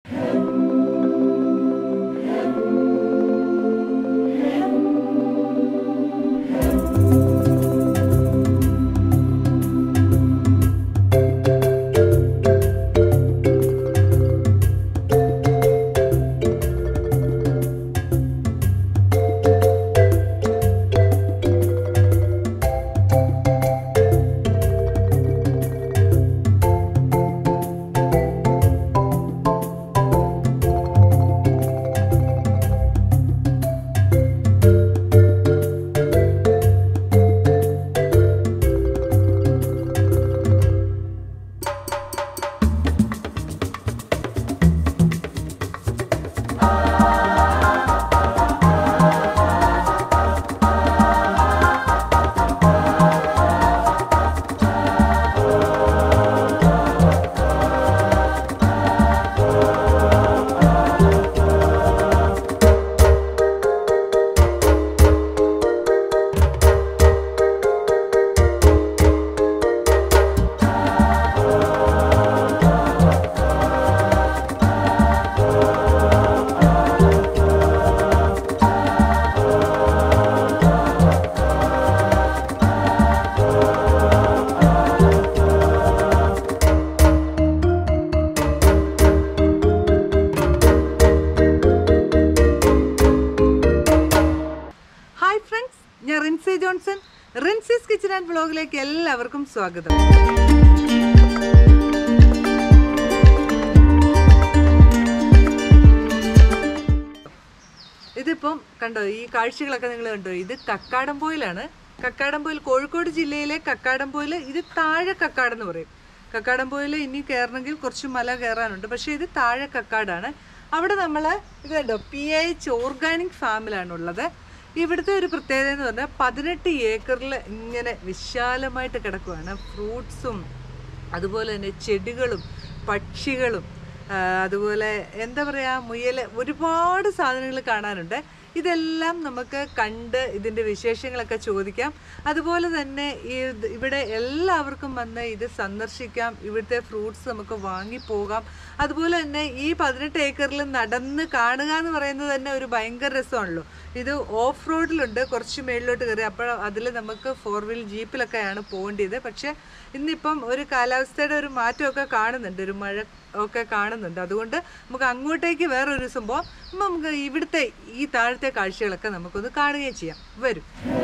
Hi friends ഞാൻ Rinsy Johnson Rinsy's kitchen and ബ്ലോഗിലേക്ക് എല്ലാവർക്കും സ്വാഗതം ഇതിപ്പം കണ്ടോ ഈ കാഴ്ചകളൊക്കെ നിങ്ങൾ കണ്ടോ ഇത് കക്കാടംപോയിലാണ് കക്കാടംപോയിൽ കോഴിക്കോട് ജില്ലയിലെ കക്കാടംപോയിൽ ഇത് താഴെ കക്കാട് എന്ന് പറയും കക്കാടംപോയിൽ ഇനി കയറണമെങ്കിൽ കുറച്ച് മല കയറാനുണ്ട് പക്ഷേ ഇത് താഴെ കക്കാടാണ് അവിടെ നമ്മൾ ഇത് കണ്ടോ പി എച്ച് ഓർഗാനിക് ഫാമിലാണുള്ളത് ഇവിടുത്തെ ഒരു പ്രത്യേകത എന്ന് പറഞ്ഞാൽ പതിനെട്ട് ഏക്കറിൽ ഇങ്ങനെ വിശാലമായിട്ട് കിടക്കുവാണ് ഫ്രൂട്ട്സും അതുപോലെ തന്നെ ചെടികളും പക്ഷികളും ആ, അതുപോലെ എന്താ പറയുക മുയൽ ഒരുപാട് സാധനങ്ങൾ കാണാനുണ്ട് ഇതെല്ലാം നമുക്ക് കണ്ട് ഇതിൻ്റെ വിശേഷങ്ങളൊക്കെ ചോദിക്കാം അതുപോലെ തന്നെ ഈ ഇത് ഇവിടെ എല്ലാവർക്കും വന്ന് ഇത് സന്ദർശിക്കാം ഇവിടുത്തെ ഫ്രൂട്ട്സ് നമുക്ക് വാങ്ങിപ്പോകാം അതുപോലെ തന്നെ ഈ പതിനെട്ട് ഏക്കറിൽ നടന്ന് കാണുക എന്ന് പറയുന്നത് തന്നെ ഒരു ഭയങ്കര രസമാണല്ലോ ഇത് ഓഫ് റോഡിലുണ്ട് കുറച്ച് മേളിലോട്ട് കയറി അപ്പോൾ അതിൽ നമുക്ക് ഫോർ വീൽ ജീപ്പിലൊക്കെയാണ് പോകേണ്ടത് പക്ഷേ ഇന്നിപ്പം ഒരു കാലാവസ്ഥയുടെ ഒരു മാറ്റമൊക്കെ കാണുന്നുണ്ട് ഒരു മഴ ഒക്കെ കാണുന്നുണ്ട് അതുകൊണ്ട് നമുക്ക് അങ്ങോട്ടേക്ക് വേറൊരു സംഭവം നമുക്ക് ഇവിടുത്തെ ഈ താഴത്തെ കാഴ്ചകളൊക്കെ നമുക്കൊന്ന് കാണുകയും ചെയ്യാം വരും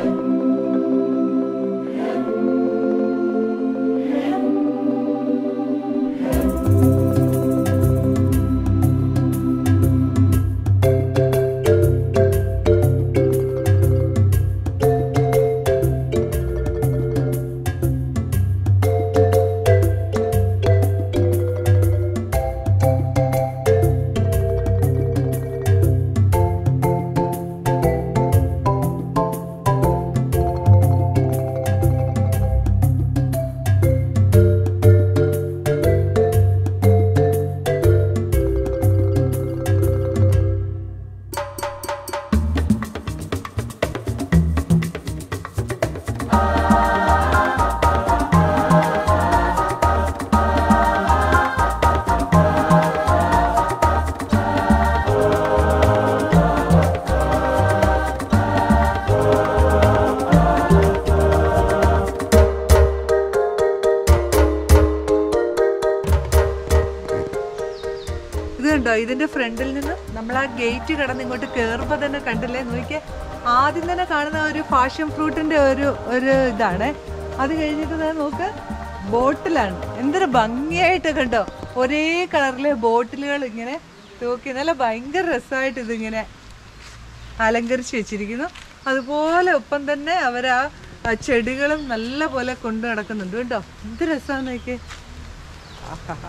ഇത് കണ്ടോ ഇതിന്റെ ഫ്രണ്ടിൽ നിന്ന് നമ്മൾ ആ ഗേറ്റ് കടന്ന് ഇങ്ങോട്ട് കയറുമ്പോൾ തന്നെ കണ്ടില്ലേ നോക്കിയേ ആദ്യം തന്നെ കാണുന്ന ഒരു പാഷൻ ഫ്രൂട്ടിന്റെ ഒരു ഒരു ഇതാണ് അത് കഴിഞ്ഞിട്ട് ദേ നോക്ക് ബോട്ടിലാണ് എന്തൊരു ഭംഗിയായിട്ട് കണ്ടോ ഒരേ കളറിലെ ബോട്ടിലുകൾ ഇങ്ങനെ തൂക്കി നല്ല ഭയങ്കര രസമായിട്ട് ഇതിങ്ങനെ അലങ്കരിച്ച് വെച്ചിരിക്കുന്നു അതുപോലെ ഒപ്പം തന്നെ അവർ ആ ആ ചെടികളും നല്ല പോലെ കൊണ്ടു നടക്കുന്നുണ്ട് കേട്ടോ എന്ത് രസമാണെന്ന് നോക്കിയേ ആഹാ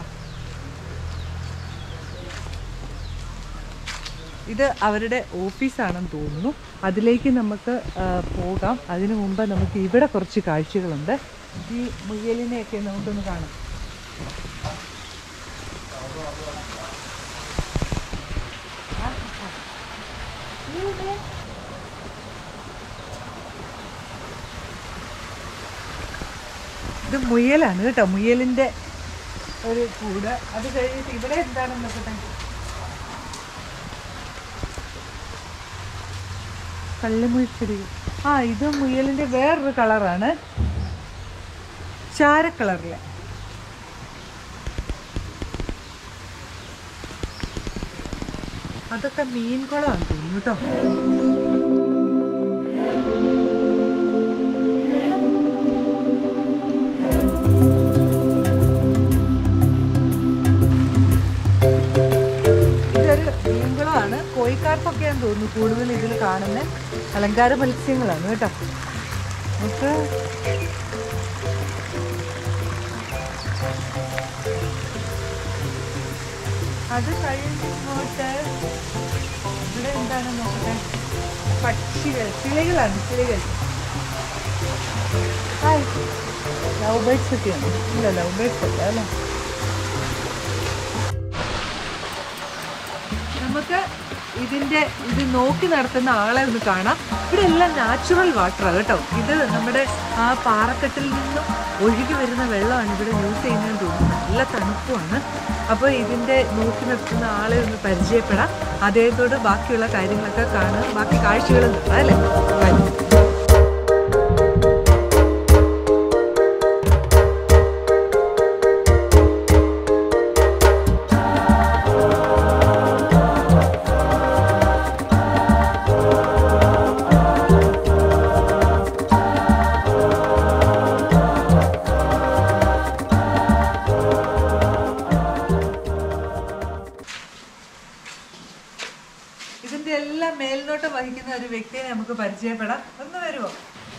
ഇത് അവരുടെ ഓഫീസാണെന്ന് തോന്നുന്നു അതിലേക്ക് നമുക്ക് ആ, പോകാം അതിനു മുമ്പ് നമുക്ക് ഇവിടെ കുറച്ച് കാഴ്ചകളുണ്ട് ഈ മുയലിനെയൊക്കെ നമുക്കൊന്ന് കാണാം ഇത് മുയലാണ് കേട്ടോ മുയലിൻ്റെ ഒരു കൂട് അത് കഴിഞ്ഞിട്ട് ഇവിടെ എന്താണെന്ന് നോക്കട്ടെ കള്ളിമുൾച്ചെടി ആ ഇത് മുയലിന്റെ വേറൊരു കളറാണ് ചാര കളറിലെ അതൊക്കെ മീൻ കുളമാണ് തോന്നുന്നു കേട്ടോ ഇതൊരു മീൻകുളമാണ് കോഴിക്കാർക്കൊക്കെയാന്ന് തോന്നുന്നു കൂടുതൽ ഇതിൽ കാണുന്ന അലങ്കാര മത്സ്യങ്ങളാണ് കേട്ടോ നമുക്ക് അത് കഴിഞ്ഞിങ്ങോട്ട് ഇവിടെ എന്താണ് നോക്കട്ടെ പക്ഷികൾ കിളികളാണ് കിളികൾ ഹായ് ലവ് ബേർഡ്സ് ഒക്കെയാണ് ഇല്ല ലവ് ബേർഡ്സ് അല്ല അല്ലേ നമുക്ക് ഇതിന്റെ ഇത് നോക്കി നടത്തുന്ന ആളെ ഒന്ന് കാണാം ഇവിടെ എല്ലാം നാച്ചുറൽ വാട്ടറാണ് കേട്ടോ ഇത് നമ്മുടെ ആ പാറക്കെട്ടിൽ നിന്നും ഒഴുകി വരുന്ന വെള്ളമാണ് ഇവിടെ യൂസ് ചെയ്യുന്നതെന്ന് തോന്നുന്നു നല്ല തണുപ്പുമാണ് അപ്പോൾ ഇതിന്റെ നോക്കി നിർത്തുന്ന ആളെ ഒന്ന് പരിചയപ്പെടാം അദ്ദേഹത്തോട് ബാക്കിയുള്ള കാര്യങ്ങളൊക്കെ കാണാം ബാക്കി കാഴ്ചകളും കാണാം അല്ലേ വരൂ. ഇതിന്റെ എല്ലാം മേൽനോട്ടം വഹിക്കുന്ന ഒരു വ്യക്തിയെ നമുക്ക് പരിചയപ്പെടാം ഒന്ന് വരുമോ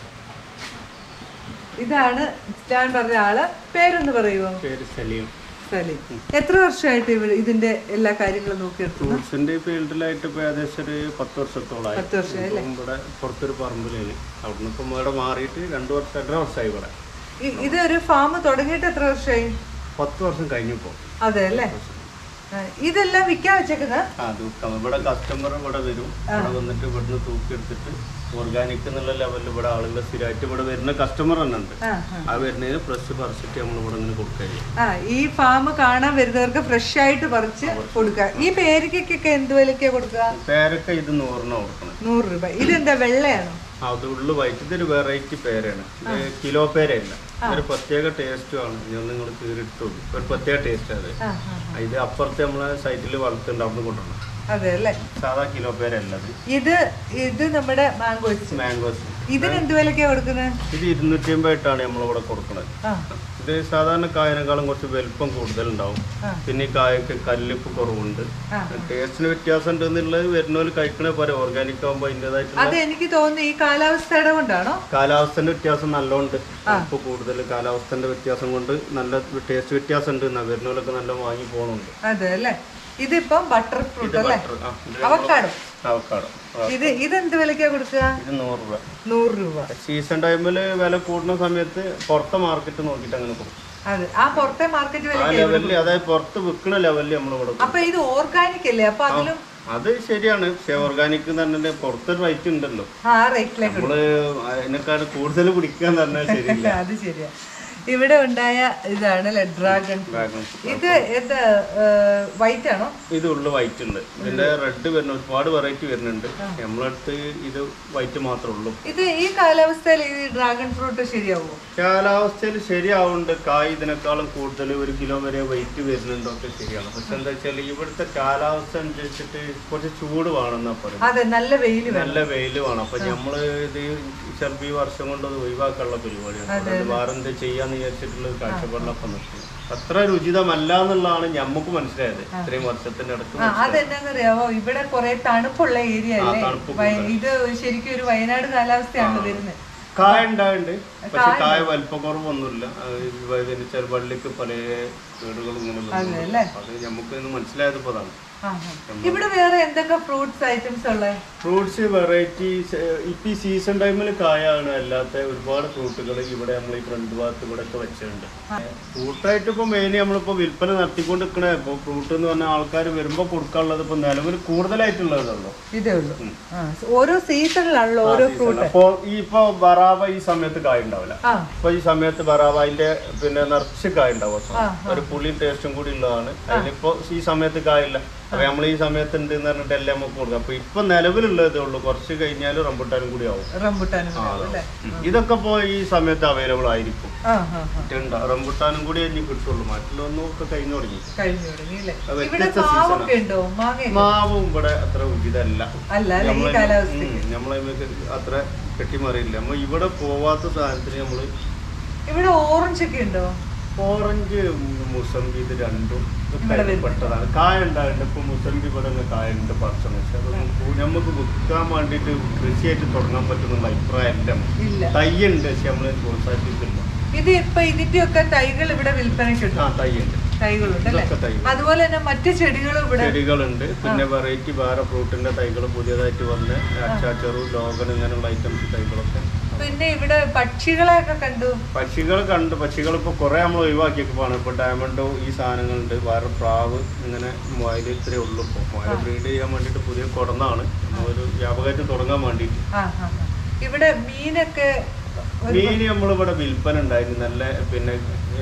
ഇതാണ് ഞാൻ പറഞ്ഞ ആള് പേരൊന്ന് പറയുമോ പേര് സലീം സലീം എത്ര വർഷമായിട്ട് ഇവിടെ ഇതിന്റെ എല്ലാ കാര്യങ്ങളും നോക്കിയെടുത്തു ടൂറിസ്റ്റിന്റെ ഫീൽഡിലായിട്ട് ഇപ്പൊ ഏകദേശം ഒരു പത്ത് വർഷത്തോളമായി പത്ത് വർഷമായി ഇപ്പം ഇവിടെ പുറത്തൊരു പറമ്പിലാണ് അവിടുന്ന് ഇപ്പം ഇവിടെ മാറിയിട്ട് രണ്ടു വർഷം രണ്ടര വർഷമായി ഇവിടെ ഇ- ഇത് ഒരു ഫാം തുടങ്ങിയിട്ട് എത്ര വർഷമായി പത്ത് വർഷം കഴിഞ്ഞപ്പോ അതെ അല്ലേ ആ, ഇതെല്ലാം വിൽക്കാൻ വെച്ചേക്കുന്ന ആ അത് വിൽക്കാം. ഇവിടെ കസ്റ്റമർ ഇവിടെ വരും ഇവിടെ വന്നിട്ട് ഇവിടുന്ന് തൂക്കിയെടുത്തിട്ട് ഓർഗാനിക് എന്നുള്ള ലെവലിൽ ഇവിടെ ആളുകൾ സ്ഥിരമായിട്ട് ഇവിടെ വരുന്ന കസ്റ്റമർ തന്നെ ഉണ്ട് ആ ആ വരുന്നതിന് ഫ്രഷ് പറിച്ചിട്ട് നമ്മൾ ഇവിടെ ഇങ്ങനെ കൊടുക്കുകയും ആ ഈ ഫാം കാണാൻ വരുന്നവർക്ക് ഫ്രഷ് ആയിട്ട് പറിച്ച് കൊടുക്കുക ഈ പേരയ്ക്കൊക്കെ എന്ത് വിലക്കാ കൊടുക്കുക പേരൊക്കെ ഇത് നൂറിന് കൊടുക്കണം നൂറ് രൂപ ഇതെന്താ വെള്ളയാണോ അത് ഉള്ളു വൈറ്റ് ഇതൊരു വെറൈറ്റി പേരാണ് ഇത് കിലോ പേരല്ല ഒരു പ്രത്യേക ടേസ്റ്റും ആണ് ഞാൻ നിങ്ങൾ കീറിട്ടുള്ളൂ ഒരു പ്രത്യേക ടേസ്റ്റ് അത് ആ ആ ഇത് അപ്പുറത്തെ നമ്മളെ സൈറ്റിൽ വളർത്തുന്നുണ്ട് അവിടെ കൊണ്ടുവരണം അതെ അല്ലേ സാധാ കിലോ പേരല്ല അത് ഇത് ഇത് നമ്മുടെ മാംഗോസ് മാംഗോസ് ഇതിന് എന്ത് വിലക്കാ കൊടുക്കുന്നത് ഇത് ഇരുന്നൂറ്റി അമ്പതായിട്ടാണ് നമ്മളിവിടെ കൊടുക്കുന്നത് ആ ഇത് സാധാരണ കായനേക്കാളും കുറച്ച് വലിപ്പം കൂടുതലുണ്ടാവും ആ. പിന്നെ ഈ കായക്ക് കല്ലിപ്പ് കുറവുണ്ട് ആ. ടേസ്റ്റിന് വ്യത്യാസം ഉണ്ട് എന്നുള്ളത് വരുന്നവർ കഴിക്കണ പോലെ ഓർഗാനിക് ആകുമ്പോൾ അതിൻ്റെതായിട്ടുള്ള അത് എനിക്ക് തോന്നുന്നു ഈ കാലാവസ്ഥയുടെ കൊണ്ടാണോ കാലാവസ്ഥന്റെ വ്യത്യാസം നല്ലോണ്ട് ഉപ്പ് കൂടുതൽ കാലാവസ്ഥന്റെ വ്യത്യാസം കൊണ്ട് നല്ല ടേസ്റ്റ് വ്യത്യാസം ഉണ്ട് എന്നാ വരുന്നവരൊക്കെ നല്ല വാങ്ങി പോകണുണ്ട് അതെ അല്ലേ ഇതിപ്പം ബട്ടർ ഫ്രൂട്ട് അല്ലേ ആ, ഇത് അവക്കാടോ അവക്കാടോ ആ, ഇത് ഇതെന്ത് വിലക്കാ കൊടുക്കുക ഇത് നൂറ് രൂപ നൂറ് രൂപ സീസൺ ടൈമിൽ വില കൂടുന്ന സമയത്ത് പുറത്തെ മാർക്കറ്റ് നോക്കിയിട്ട് അങ്ങനെ കൊടുക്കും അതെ ആ പുറത്തെ മാർക്കറ്റ് വില ആ ലെവലിൽ അതായത് പുറത്ത് വിൽക്കുന്ന ലെവലിൽ നമ്മൾ ഇവിടെ കൊടുക്കും അപ്പൊ ഇത് ഓർഗാനിക് അല്ലേ അപ്പൊ അതിലും അത് ശരിയാണ് പക്ഷെ ഓർഗാനിക് തന്നെ പുറത്തൊരു റേറ്റ് ഉണ്ടല്ലോ ആ റേറ്റിലേക്ക് നമ്മള് അതിനേക്കാൾ കൂടുതൽ പിടിക്കാൻ പറഞ്ഞാൽ ശരിയില്ല അത് ശരിയാ ഇവിടെ ഉണ്ടായ ഇതാണ് അല്ലേ ഡ്രാഗൺ Dragon ഇത് എന്താ വൈറ്റ് ആണോ ഇത് ഉള്ളു വൈറ്റ് ഉണ്ട് ഇതിന്റെ റെഡ് വരുന്ന ഒരുപാട് വെറൈറ്റി വരുന്നുണ്ട് നമ്മളടുത്ത് ഇത് വൈറ്റ് മാത്രമേ ഉള്ളൂ ഇത് ഈ കാലാവസ്ഥയിൽ ഈ ഡ്രാഗൺ ഫ്രൂട്ട് ശരിയാവുമോ കാലാവസ്ഥയിൽ ശരിയാവുന്നുണ്ട് കായ് ഇതിനേക്കാളും കൂടുതൽ ഒരു കിലോ വരെ വെയിറ്റ് വരുന്നുണ്ടൊക്കെ ശരിയാണ് പക്ഷെ എന്താ വെച്ചാൽ ഇവിടുത്തെ കാലാവസ്ഥ അനുസരിച്ചിട്ട് കുറച്ച് ചൂട് വേണമെന്നാ പറയുന്നത് അതെ നല്ല വെയിൽ വേണം നല്ല വെയില് വേണം അപ്പൊ നമ്മള് ഇത് ചിലപ്പോ ഈ വർഷം കൊണ്ട് അത് ഒഴിവാക്കാനുള്ള പരിപാടിയാണ് അതുകൊണ്ട് വേറെ എന്ത് ചെയ്യാന്ന് വിചാരിച്ചിട്ടുള്ള ഒരു കാഴ്ചപ്പാടിലൊപ്പം നിൽക്കും അത്ര രുചിതമല്ല എന്നുള്ളതാണ് ഞമ്മക്ക് മനസ്സിലായത് ഇത്രയും വർഷത്തിന്റെ അടുത്ത് ആ അതെന്നാന്നറിയാവോ ഇവിടെ കുറെ തണുപ്പുള്ള ഏരിയ അല്ലേ തണുപ്പ് വയ- ഇത് ശരിക്കും ഒരു വയനാട് കാലാവസ്ഥയാണല്ലോ വരുന്നത് കായ ഉണ്ടായിട്ടുണ്ട് പക്ഷെ കായ വലിപ്പക്കുറവൊന്നുമില്ല ചെറു വള്ളിക്ക് പല കേടുകളും ഇങ്ങനെ വരുന്നുണ്ട്. അത് നമുക്ക് ഇന്ന് മനസ്സിലായത് ഇപ്പൊ അതാണ് ആ, ആ. ഇവിടെ വേറെ എന്തൊക്കെ ഫ്രൂട്ട്സ് ഐറ്റംസ് ഉള്ളത് ഫ്രൂട്ട്സ് വെറൈറ്റീസ് ഇപ്പൊ ഈ സീസൺ ടൈമിൽ കായാണ് അല്ലാത്ത ഒരുപാട് ഫ്രൂട്ടുകൾ ഇവിടെ നമ്മൾ ഈ ഫ്രണ്ട് ഭാഗത്ത് ഇവിടെ ഒക്കെ വെച്ചിട്ടുണ്ട് ഫ്രൂട്ടായിട്ട് ഇപ്പൊ മെയിൻ നമ്മളിപ്പോ വിൽപ്പന നടത്തിക്കൊണ്ട് നിൽക്കണേ ഇപ്പൊ ഫ്രൂട്ട് എന്ന് പറഞ്ഞാൽ ആൾക്കാർ വരുമ്പോ കൊടുക്കാനുള്ളത് ഇപ്പൊ നിലവിൽ കൂടുതലായിട്ടുള്ളതല്ലോ ഇതേ ഉള്ളൂ ആ, ഓരോ സീസണിലാണല്ലോ ഓരോ ഫ്രൂട്ട് അപ്പൊ ഈ ഇപ്പൊ ബറാബ ഈ സമയത്ത് കായ ഉണ്ടാവില്ല ആ ഇപ്പൊ ഈ സമയത്ത് ബറാബ അതിന്റെ പിന്നെ നിറച്ച് കായ ഉണ്ടാവും ആ, ഒരു പുളിയും ടേസ്റ്റും കൂടി ഉള്ളതാണ് അതിലിപ്പോ ഈ സമയത്ത് കായില്ല അപ്പൊ നമ്മൾ ഈ സമയത്ത് ഉണ്ട് എന്ന് പറഞ്ഞിട്ട് എല്ലാം നമുക്ക് കൊടുക്കാം അപ്പൊ ഇപ്പൊ നിലവിലുള്ളതേ ഉള്ളൂ കുറച്ച് കഴിഞ്ഞാൽ റംബുട്ടാനും കൂടി ആവും റംബുട്ടാനും ആ, ഉണ്ടാവും അല്ലേ ഉം. ഇതൊക്കെ ഇപ്പോ ഈ സമയത്ത് അവൈലബിൾ ആയിരിക്കും ആ ആ ആ ഉണ്ട്. റംബുട്ടാനും കൂടി ഇനി കിട്ടുള്ളൂ മറ്റുള്ളൊന്നും ഒക്കെ കഴിഞ്ഞു തുടങ്ങി കഴിഞ്ഞു തുടങ്ങി അല്ലേ അത് ഇവിടെ വ്യത്യസ്ത മാവൊക്കെ ഉണ്ടോ മാങ്ങ മാവും ഇവിടെ അത്ര ഉചിതല്ല അല്ല അല്ലെ ഈ നമ്മളെ- കാലാവസ്ഥ ഉം, നമ്മളെ ഇതിലേക്ക് അത്ര കെട്ടിമറിയില്ല നമ്മൾ ഇവിടെ പോവാത്ത സാധനത്തിന് നമ്മള് ഇവിടെ ഓറഞ്ച് ഒക്കെ ഉണ്ടോ ഓറഞ്ച് മുസംബി ഇത് രണ്ടും ഇവിടെ വരുന്നുണ്ട്. പെട്ടതാണ് കായ ഉണ്ടായിട്ടുണ്ട് ഇപ്പൊ മുസംബി ഇവിടെ തന്നെ കായ ഉണ്ട് പറിച്ചത് പക്ഷെ അതൊന്നും കൂ- നമുക്ക് വിൽക്കാൻ വേണ്ടിയിട്ട് കൃഷിയായിട്ട് തുടങ്ങാൻ പറ്റുന്നുള്ള അഭിപ്രായമല്ല ഇല്ല തയ്യുണ്ട് പക്ഷെ നമ്മള് പ്രോത്സാഹിപ്പിക്കില്ല ഇത് ഇപ്പൊ ഇതിന്റെ ഒക്കെ തൈകൾ ഇവിടെ വിൽപ്പനയ്ക്കുണ്ടോ ആ തയ്യുണ്ട് തൈകളുണ്ട് അല്ലേ ഇതൊക്കെ തൈ അതുപോലെ തന്നെ മറ്റു ചെടികളും ഇവിടെ ചെടികളുണ്ട് പിന്നെ വെറൈറ്റി വേറെ ഫ്രൂട്ടിന്റെ തൈകൾ പുതിയതായിട്ട് വന്ന് അച്ചാച്ചറു ലോഗൺ ഇങ്ങനെയുള്ള ഐറ്റംസ് തൈകളൊക്കെ പിന്നെ ഇവിടെ പക്ഷികളെയൊക്കെ കണ്ടു പക്ഷികൾ കണ്ട് പക്ഷികൾ ഇപ്പൊ കുറെ നമ്മൾ ഒഴിവാക്കിയൊക്കെ പോകണം ഇപ്പൊ ഡയമണ്ടോ ഈ സാധനങ്ങളുണ്ട് വേറെ പ്രാവ് ഇങ്ങനെ മൊയൽ ഇത്രേ ഉള്ളൂ ഇപ്പോൾ മൊയൽ ബ്രീഡ് ചെയ്യാൻ വേണ്ടിയിട്ട് പുതിയ കുടന്നാണ് നമ്മളൊരു വ്യാപകമായിട്ട് തുടങ്ങാൻ വേണ്ടിയിട്ട് ആ ആ ആ. ഇവിടെ മീനൊക്കെ ഒരു- മീൻ നമ്മളിവിടെ വിൽപ്പന ഉണ്ടായിരുന്നു നല്ല പിന്നെ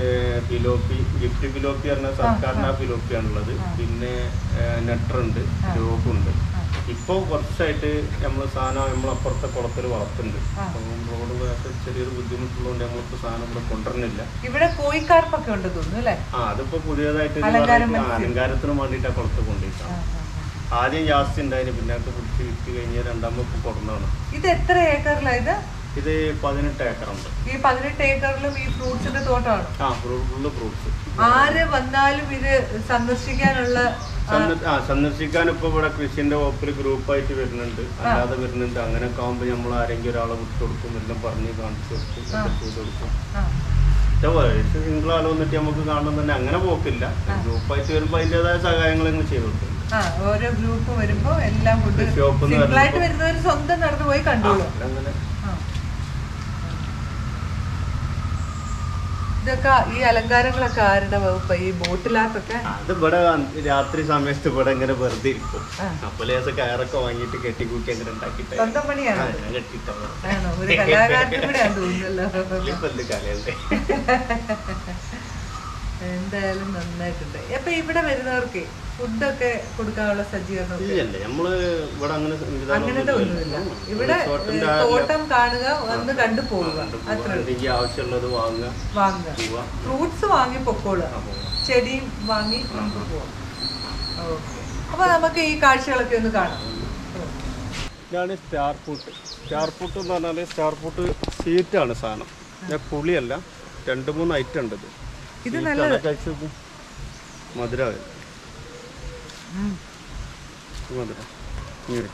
ഫിലോപ്പി ഗിഫ്റ്റ് ഫിലോപ്പി പറഞ്ഞ സർക്കാരിന് ഫിലോപ്പിയാണുള്ളത് പിന്നെ നെട്ടറുണ്ട് രോഗുണ്ട് ഇപ്പൊ കുറച്ചായിട്ട് നമ്മൾ സാധനം നമ്മൾ അപ്പുറത്തെ കുളത്തിൽ വളർത്തുന്നുണ്ട് അപ്പം റോഡ് വേറെ ചെറിയൊരു ബുദ്ധിമുട്ടുള്ളതുകൊണ്ട് നമ്മളിപ്പോ സാധനം ഇവിടെ കൊണ്ടുവരുന്നില്ല ഇവിടെ കോഴിക്കാർപ്പൊക്കെ ഉണ്ട് തോന്നുന്നു അല്ലേ ആ അതിപ്പോ പുതിയതായിട്ട് ഒരു അലങ്കാരം variety- ആ, അലങ്കാരത്തിന് വേണ്ടിയിട്ട് ആ കുളത്ത് കൊണ്ടുപോയിട്ടാണ് ആദ്യം ജാസ്തി ഉണ്ടായിരുന്നു പിന്നെ അത് പിടിച്ച് വിറ്റ് കഴിഞ്ഞ് രണ്ടാമത് കൊടുന്നതാണ് ഇത് എത്ര ഏക്കറിലാ ഇത് ഇത് പതിനെട്ട് ഏക്കറുണ്ട് ഈ പതിനെട്ട് ഏക്കറിലും ഈ ഫ്രൂട്ട്സിന്റെ തോട്ടമാണ് ആ ഫുള്ള് ഫ്രൂട്ട്സ് ആര് വന്നാലും ഇത് സന്ദർശിക്കാനുള്ള ആ സന്ദർശിക്കാൻ ഇപ്പൊ ഇവിടെ കൃഷിന്റെ വകുപ്പിൽ ഗ്രൂപ്പായിട്ട് വരുന്നുണ്ട് അല്ലാതെ വരുന്നുണ്ട് അങ്ങനെയൊക്കെ ആകുമ്പോൾ നമ്മൾ ആരെങ്കിലും ഒരാളെ വിട്ടു കൊടുക്കും എല്ലാം പറഞ്ഞ് കാണിച്ചു കൊടുക്കും എല്ലാം ചെയ്ത് കൊടുക്കും ആ, പക്ഷെ വയസ്സ് സിംഗിൾ ആളോ വന്നിട്ട് നമുക്ക് കാണാൻ തന്നെ അങ്ങനെ പോക്കില്ല ഗ്രൂപ്പായിട്ട് വരുമ്പോൾ അതിൻ്റെതായ സഹായങ്ങൾ ഇങ്ങനെ ചെയ്ത് കൊടുക്കും ആ ഓരോ ഗ്രൂപ്പ് വരുമ്പോ എല്ലാം കൊണ്ട് ഷോപ്പിൽ നിന്ന് സിംഗിളായിട്ട് വരുന്നവർ സ്വന്തം നടന്നു പോയി കണ്ടോളൂ അങ്ങനെ ആ. ഇതൊക്കെ ഈ അലങ്കാരങ്ങളൊക്കെ ആരുടെ വകുപ്പ് ഈ ബോട്ടിലാത്തൊക്കെ അത് ഇവിടെ രാത്രി സമയത്ത് ഇവിടെ ഇങ്ങനെ വെറുതെ ഇരിക്കും ആ. അപ്പൊ ലേസം കയറൊക്കെ വാങ്ങിയിട്ട് കെട്ടിക്കൂട്ടി അങ്ങനെ ഉണ്ടാക്കിയിട്ട് സ്വന്തം പണിയാണ് ആ, ഞാൻ കെട്ടിയിട്ടാണ് ആണോ ഒരു കലാകാരനും കൂടെ തോന്നുന്നല്ലോ ഇപ്പൊ എന്ത് കലയല്ലേ എന്തായാലും നന്നായിട്ടുണ്ട് അപ്പൊ ഇവിടെ വരുന്നവർക്ക് ഫുഡൊക്കെ കൊടുക്കാനുള്ള സജ്ജീകരണം ഇല്ലല്ലേ നമ്മള് ഇവിടെ അങ്ങനെ സംവിധാനം അങ്ങനത്തെ ഒന്നുമില്ല. ഒന്നുമില്ല ഉം. ഇവിടെ റിസോർട്ടിന്റെ ഏ, ആ തോട്ടം കാണുക വന്ന് കണ്ടു പോവുക കണ്ടു അത്ര പോവാ. എന്തെങ്കിലും ആവശ്യമുള്ളത് വാങ്ങുക വാങ്ങുക പോവാ ഫ്രൂട്ട്സ് വാങ്ങി പൊക്കോളുക ആ, പോവാ. ചെടിയും വാങ്ങി നമുക്ക് പോവാം ഓക്കെ അപ്പൊ നമുക്ക് ഈ കാഴ്ചകളൊക്കെ ഒന്ന് കാണാം ഇതാണ് സ്റ്റാർ ഫ്രൂട്ട് സ്റ്റാർ ഫ്രൂട്ട് എന്ന് പറഞ്ഞാൽ സ്റ്റാർ ഫ്രൂട്ട് സ്വീറ്റാണ് സാധനം ഞാൻ പുളിയല്ല രണ്ട് മൂന്ന് ഐറ്റം ഉണ്ട് ഇത് ഇത് Sweet ആണ്. കഴിച്ച് നോക്കൂ. മധുരമാണ് ഉം. മധുരം ഇങ്ങനെ.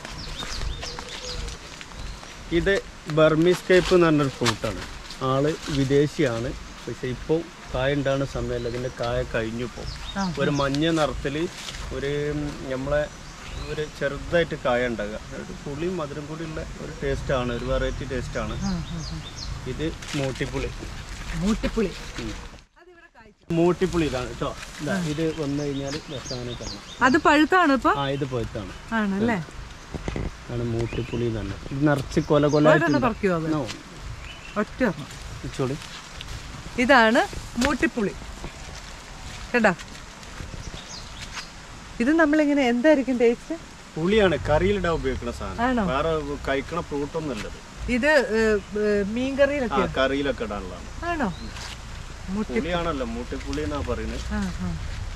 ഇത് ബർമിസ്കേപ്പ് എന്ന് പറഞ്ഞൊരു ഫ്രൂട്ടാണ് ആള് വിദേശിയാണ് പക്ഷെ ഇപ്പോൾ കായ ഉണ്ടാകുന്ന സമയമല്ല ഇതിൻ്റെ കായ കഴിഞ്ഞു പോകും ആ. ഒരു മഞ്ഞ നിറത്തിൽ ഒരു നമ്മളെ ഒരു ചെറുതായിട്ട് കായ ഉണ്ടാകുക ഒരു പുളിയും മധുരം കൂടി ഉള്ള ഒരു ടേസ്റ്റാണ് ഒരു വെറൈറ്റി ടേസ്റ്റാണ് ആ, ആ, ആ. ഇത് മൂട്ടിപ്പുളി മൂട്ടിപ്പുളി ഉം. അതിവിടെ കായ്ച്ചു. മൂട്ടിപ്പുളി ഇതാണ് കേട്ടോ ഇതാ, ഇത് വന്നു കഴിഞ്ഞാൽ രസമാണ് കാണാം അത് പഴുത്താണ് ഇപ്പൊ ആ ഇത് പോയിട്ടാണ് ആണല്ലേ ആണ് മൂട്ടിപ്പുളി തന്നെ ഇത് നിറച്ച് കൊല കൊല ഒരെണ്ണം പറിക്കുമോ അത് ഒറ്റ ഒരെണ്ണം. ഇച്ചോളി ഇതാണ് മൂട്ടിപ്പുളി കേട്ടാ ഇത് നമ്മളിങ്ങനെ എന്തായിരിക്കും ടേസ്റ്റ് പുളിയാണ് കറിയിലിടാൻ ഉപയോഗിക്കുന്ന സാധനം ആണോ? വേറെ കഴിക്കണ ഫ്രൂട്ട് ഒന്നല്ലത് ഇത് മീൻകറിയിലൊക്കെ ആ കറിയിലൊക്കെ ഇടാനുള്ളതാണ് ആണോ മുട്ടി പുളിയാണല്ലോ മൂട്ടിപ്പുളി എന്നാ പറയുന്നത് ആ ആ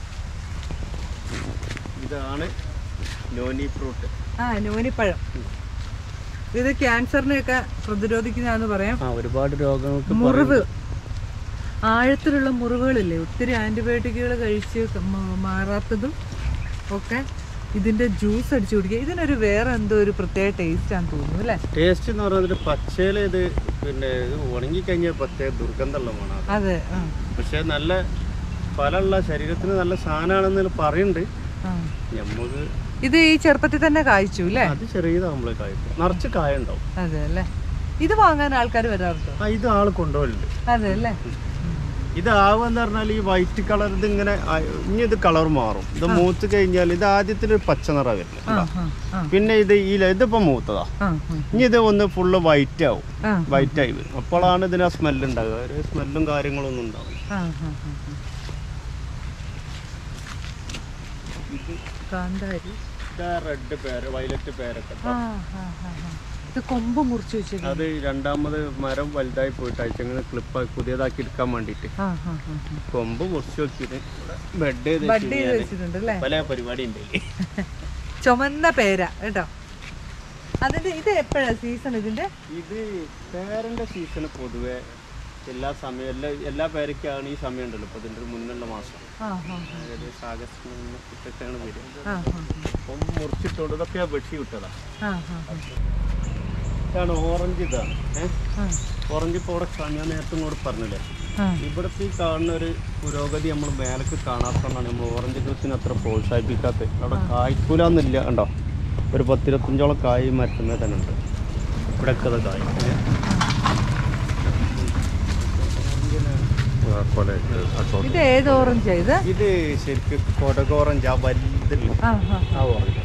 ഇതാണ് നോനി ഫ്രൂട്ട് ആ നോനിപ്പഴം ഇത് ക്യാൻസറിനെയൊക്കെ പ്രതിരോധിക്കുന്നതാന്ന് പറയാം ആ ഒരുപാട് രോഗങ്ങൾക്ക് മുറിവ് ആഴത്തിലുള്ള മുറിവുകളില്ലേ ഒത്തിരി ആന്റിബയോട്ടിക്കുകൾ കഴിച്ച് മ- മാറാത്തതും ഒക്കെ ഇതിന്റെ ജ്യൂസ് അടിച്ചു കുടിക്കുക ഇതിനൊരു വേറെ എന്തോ ഒരു പ്രത്യേക ടേസ്റ്റ് ആണെന്ന് തോന്നുന്നു അല്ലേ ടേസ്റ്റ് എന്ന് പറയുന്നത് പച്ചയില ഇത് പിന്നെ ഇത് ഉണങ്ങി കഴിഞ്ഞാൽ പ്രത്യേക ദുർഗന്ധമുള്ള മണം അതെ ആ പക്ഷെ നല്ല ഫലമുള്ള ശരീരത്തിന് നല്ല സാധനമാണെന്ന് പറയുന്നുണ്ട് ആ. നമുക്ക് ഇത് ഈ ചെറുപ്പത്തിൽ തന്നെ കായ്ച്ചു അല്ലേ അത് ചെറിയതാകുമ്പോൾ കായ്ക്കും നിറച്ച് കായ ഉണ്ടാവും അതെ അല്ലേ ഇത് വാങ്ങാൻ ആൾക്കാർ വരാറുണ്ടോ ആ ഇത് ആൾ കൊണ്ടുപോലുണ്ട് അതെ അല്ലേ ഇത് ആവെന്ന് പറഞ്ഞാൽ ഈ വൈറ്റ് കളർ ഇത് ഇങ്ങനെ ആ- ഇനി ഇത് കളർ മാറും ഇത് മൂത്ത് കഴിഞ്ഞാൽ ഇത് ആദ്യത്തിൽ ഒരു പച്ച നിറ വരുന്നത് ആ ആ ആ പിന്നെ ഇത് ഈ ല- ഇതിപ്പോ മൂത്തതാ ആ ഇനി ഇത് ഒന്ന് ഫുള്ള് വൈറ്റ് ആവും ആ വൈറ്റ് ആയി വരും അപ്പോഴാണ് ഇതിന് ആ സ്മെല്ല് ഉണ്ടാവുക ഒരു സ്മെല്ലും കാര്യങ്ങളൊന്നും ഉണ്ടാവും ആ ആ ആ കാന്താരി ഇതാ റെഡ് പേര് വയലറ്റ് പേരൊക്കെ ആ ആ ആ ആ. ഇത് കൊമ്പ് മുറിച്ച് വെച്ചത് അത് രണ്ടാമത് മരം വലുതായി പോയിട്ട് അയച്ചങ്ങനെ ക്ലിപ്പ് പുതിയതാക്കി എടുക്കാൻ വേണ്ടിയിട്ട് ആ ആ ആ ആ. കൊമ്പ് മുറിച്ച് വെച്ചിട്ട് ബെഡ് ചെയ്ത് ബഡ് ചെയ്ത് വെച്ചിട്ടുണ്ട് അല്ലേ പല പരിപാടി ഉണ്ട് ചുമന്ന പേര കേട്ടോ അതിന്റെ ഇത് എപ്പോഴാ സീസൺ ഇതിന്റെ ഇത് പേരന്റെ സീസൺ പൊതുവെ എല്ലാ സമയം എല്ലാ എല്ലാ പേരയ്ക്കാണ് ഈ സമയം ഉണ്ടല്ലോ ഇപ്പൊ ഇതിന്റെ ഒരു മുന്നുള്ള മാസം ആ ആ ഏകദേശം ആഗസ്റ്റ് ഒക്കെയാണ് വരിക ആ ആ അപ്പം മുറിച്ചിട്ടുണ്ട് ഇതൊക്കെ വെട്ടി വിട്ടതാ ആ ആ ആ ഇതാണ് ഓറഞ്ച് ഇതാണ് ഏഹ് ആ ഓറഞ്ച് ഇപ്പോൾ ഇവിടെ കാണാൻ ഞാൻ നേരത്തെ ഇങ്ങോട്ട് പറഞ്ഞില്ലേ ആ ഇവിടുത്തെ ഈ കാണുന്ന ഒരു പുരോഗതി നമ്മൾ മേലേക്ക് കാണാത്തതുകൊണ്ടാണ് നമ്മൾ ഓറഞ്ച് കൃഷിനെ അത്ര പ്രോത്സാഹിപ്പിക്കാത്തത് അവിടെ കായ്ക്കൂലെന്നില്ല കണ്ടോ ഒരു പത്തിരുപത്തഞ്ചോളം കായ് മരത്തുമേ തന്നെ ഉണ്ട് ഇവിടെയൊക്കെ അത് കായ് ഏ? ഇത് ഏത് ഓറഞ്ചാ ഇത് ഇത് ശരിക്കും കൊടക ഓറഞ്ച് ആ വലുതില്ല ആ ആ ആ ഓറഞ്ച്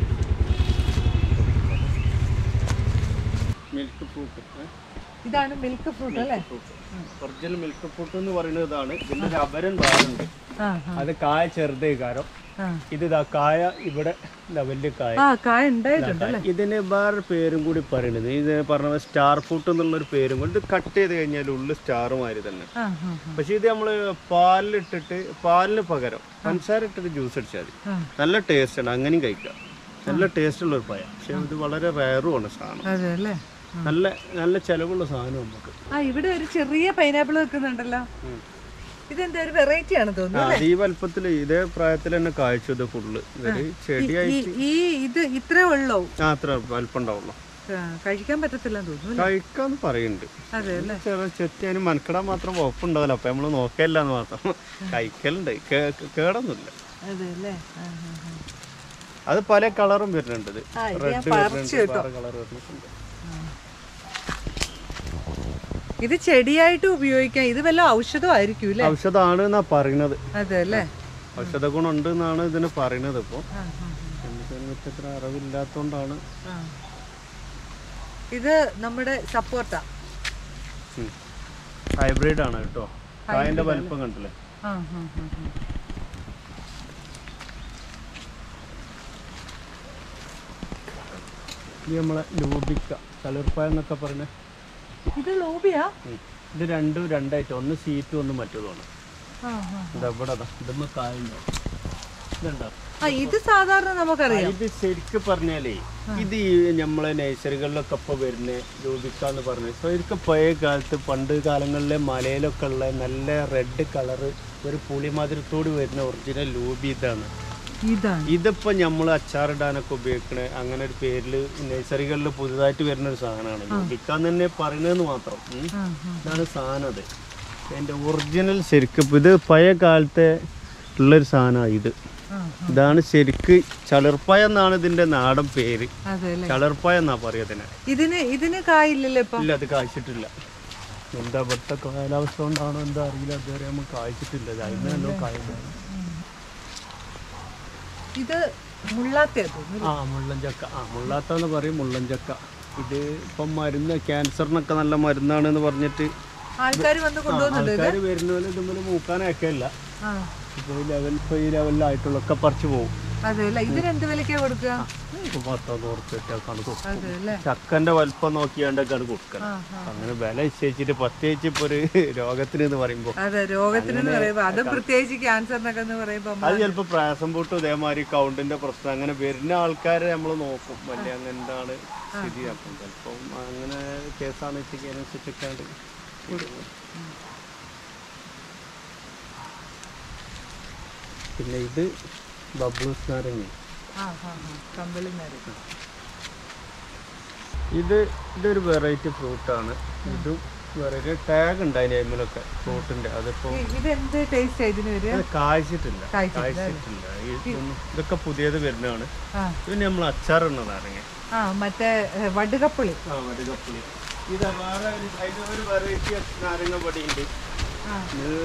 മിൽക്ക് ഫ്രൂട്ട് ഇതാണ് മിൽക്ക് ഫ്രൂട്ട് അല്ലേ ഒറിജിനൽ മിൽക്ക് ഫ്രൂട്ട് എന്ന് പറയുന്നത് ഇതാണ് ഇതിന്റെ ഒരു അപരൻ ഭാഗമുണ്ട് ആ ആ അത് കായ ചെറുതേ കാരം ആ ഇത് ഇതാ കായ ഇവിടെ ഇതാ വലിയ കായ ആ കായ ഉണ്ടായിട്ടുണ്ട് അല്ലേ ഇതിന് വേറെ പേരും കൂടി പറയുന്നത് ഇത് പറഞ്ഞ സ്റ്റാർ ഫ്രൂട്ട് എന്നുള്ളൊരു പേരും കൂടി ഇത് കട്ട് ചെയ്ത് കഴിഞ്ഞാൽ ഉള്ളിൽ സ്റ്റാർ മാതിരി തന്നെ ആ ആ ആ. പക്ഷെ ഇത് നമ്മൾ പാലിലിട്ടിട്ട് പാലിന് പകരം പഞ്ചസാര ഇട്ടിട്ട് ജ്യൂസ് അടിച്ചാൽ മതി ആ നല്ല ടേസ്റ്റ് ആണ് അങ്ങനെയും കഴിക്കാം നല്ല ടേസ്റ്റ് ഉള്ള ഒരു പഴം പക്ഷെ ഇത് വളരെ റയറുമാണ് സാധനം അതെ അല്ലേ നല്ല നല്ല ചെലവുള്ള സാധനം നമുക്ക് ആ ഇവിടെ ഒരു ചെറിയ പൈനാപ്പിൾ വെക്കുന്നുണ്ടല്ലോ ഇതെന്താ ഒരു വെറൈറ്റി ആണ് തോന്നുന്നു ആ, ഈ വലുപ്പത്തിൽ ഇതേ പ്രായത്തിൽ തന്നെ കായ്ച്ചു ഇത് ഫുള്ള് ഇതൊരു ചെടിയായി ഈ ഈ ഇത് ഇത്രേ ഉള്ളൂ ആ അത്ര വലുപ്പം ഉണ്ടാവുള്ളൂ ആ, കഴിക്കാൻ പറ്റത്തില്ല തോന്നുന്നു കഴിക്കാന്ന് പറയുന്നുണ്ട് അതെ അല്ലേ ചെറിയ ചെത്തി അതിന് മനക്കിടാൻ മാത്രം വകുപ്പുണ്ടാവില്ല അപ്പൊ നമ്മള് നോക്കല്ല എന്ന് മാത്രം കഴിക്കലുണ്ട് കേ- കേടൊന്നുമില്ല അതെ അല്ലേ ആ, ആ, ആ. അത് പല കളറും വരുന്നുണ്ട് ഇത് ആ, ഇത് ഞാൻ റെഡ് പറിച്ചു വരുന്നുണ്ട് വേറെ കളർ വരുന്നുണ്ട് ഇത് ചെടിയായിട്ട് ഉപയോഗിക്കാം ഇത് വല്ല ഔഷധമായിരിക്കും അല്ലേ ഔഷധമാണ് എന്നാ പറയണത് അതെ അല്ലേ ഔഷധ ഗുണം ഉണ്ട് എന്നാണ് ഇതിന് പറയണത് ഇപ്പൊ ആ, ആ, എനിക്ക് ഇത്ര അറിവില്ലാത്തോണ്ടാണ് ആ. ഇത് നമ്മുടെ സപ്പോർട്ടാ ഹൈബ്രിഡ് ആണ് കേട്ടോ കായന്റെ വലിപ്പം കണ്ടില്ലേ ആ ആ ആ, ആ. ഇത് നമ്മളെ ലൂബിക്ക തളിർപ്പായ എന്നൊക്കെ പറയുന്നത് ഇത് ലോബിയാ ഇത് രണ്ടും രണ്ടായിട്ട് ഒന്ന് സീറ്റും ഒന്ന് മറ്റേതുമാണ് ആ ആ. ഇതാ ഇവിടെ അതാ ഇതുമ്മ കായുണ്ടോ ഇതുണ്ടോ ആ ഇത് സാധാരണ നമുക്കറിയാം ഇത് ശരിക്കും പറഞ്ഞാലേ ഇത് ഈ നമ്മളെ നഴ്സറികളിലൊക്കെ ഇപ്പൊ വരുന്ന രൂപിക്കാന്ന് പറഞ്ഞു ശരിക്കും പഴയ കാലത്ത് പണ്ട് കാലങ്ങളിലെ മലയിലൊക്കെ ഉള്ള നല്ല റെഡ് കളറ് ഒരു പുളിമധുരത്തോട് വരുന്ന ഒറിജിനൽ ലൂബി ഇതാണ് ഇതാണ് ഇതിപ്പോ നമ്മൾ അച്ചാറിടാനൊക്കെ ഉപയോഗിക്കണ അങ്ങനെ ഒരു പേരിൽ നഴ്സറികളിൽ പുതുതായിട്ട് വരുന്ന ഒരു സാധനമാണ് ലൂബിക്കാന്ന് തന്നെ പറയുന്നതെന്ന് മാത്രം ഉം. ആ ആ ഇതാണ് സാധനം അത് എൻ്റെ ഒറിജിനൽ ശരിക്കും ഇത് പഴയ കാലത്തെ ഉള്ളൊരു സാധനമാണ് ഇത് ആ ഇതാണ് ശരിക്ക് ചളിർപ്പായ എന്നാണ് ഇതിന്റെ നാടൻ പേര് അതെ അല്ലേ ചളിർപ്പായ എന്നാ പറയുന്നതിന് ഇതിന് ഇതിന് കായില്ലല്ലോ ഇപ്പൊ ഇല്ല അത് കായ്ച്ചിട്ടില്ല എന്താ ഇവിടുത്തെ കാലാവസ്ഥ കൊണ്ടാണോ എന്താ അറിയില്ല അതുവരെ നമ്മൾ കായ്ച്ചിട്ടില്ല ഇത് അതിന് നല്ലോ കായുണ്ടായിരുന്നു ഇത് മുള്ളാത്തയാ തോന്നുന്നു ആ മുള്ളഞ്ചക്ക ആ മുള്ളാത്ത എന്ന് പറയും മുള്ളഞ്ചക്ക ഇത് ഇപ്പം മരുന്ന് ക്യാൻസറിനൊക്കെ നല്ല മരുന്നാണ് എന്ന് പറഞ്ഞിട്ട് ആൾക്കാർ വന്ന് കൊണ്ടുപോകുന്നുണ്ട് ആൾക്കാർ വരുന്നവരെ ഇതുപോലെ മൂക്കാനൊക്കെയല്ല ആ ഇപ്പോൾ ഈ ലെവൽ ഇപ്പോൾ ഈ ലെവലിലായിട്ടുള്ളൊക്കെ പറിച്ചു പോകും അതെ അല്ലേ ഇതിന് എന്ത് വിലക്കാ കൊടുക്കുക ഇപ്പോൾ പത്തോ നൂറുപ്യൊക്കെ കൊടുക്കും അതെ അല്ലേ ചക്കന്റെ വലിപ്പം നോക്കിയാണ്ടൊക്കെയാണ് കൊടുക്കണം ആ ആ അങ്ങനെ വില നിശ്ചയിച്ചിട്ട് പ്രത്യേകിച്ച് ഇപ്പൊ ഒരു രോഗത്തിന് എന്ന് പറയുമ്പോൾ അതെ രോഗത്തിന് എന്ന് പറയുമ്പോ അത് പ്രത്യേകിച്ച് ക്യാൻസറിനൊക്കെ എന്ന് പറയുമ്പോ അത് ചിലപ്പോൾ പ്രയാസം പൂട്ടും ഇതേമാതിരി കൗണ്ടിന്റെ പ്രശ്നം അങ്ങനെ വരുന്ന ആൾക്കാരെ നമ്മൾ നോക്കും വലിയ അങ്ങനെ എന്താണ് സ്ഥിതി അപ്പം ചിലപ്പം അങ്ങനെ കേസാണ് വെച്ചെങ്കിൽ അതിനനുസരിച്ചൊക്കെയാണ് പിന്നെ ഇത് ബബ്ലൂസ് നാരങ്ങ ആ ആ ആ കമ്പിളി മരം ഇത് ഇതൊരു വെറൈറ്റി ഫ്രൂട്ടാണ് ഇതും വെറൈറ്റി ടാഗ് ഉണ്ട് അതിൻ്റെ അയിമലൊക്കെ ഫ്രൂട്ടിന്റെ അതിപ്പോ ഈ- ഇത് എന്ത് ടേസ്റ്റ് ഇതിന് വരിക ഇത് കായ്ച്ചിട്ടില്ല കായ്ച്ചിട്ടില്ല, കായ്ച്ചിട്ടില്ല ഇതൊന്നും- ഇതൊക്കെ പുതിയത് വരുന്നതാണ് ആ ഇത് നമ്മൾ അച്ചാറിടുന്ന നാരങ്ങ ആ മറ്റേ ഏ, വടുകപ്പുളി ആ മറ്റേ കപ്പുളി ഇത് വേറെ ഒരു അതിന്റെ ഒരു വെറൈറ്റി നാരങ്ങ പൊടിയുണ്ട് ആ ഇത്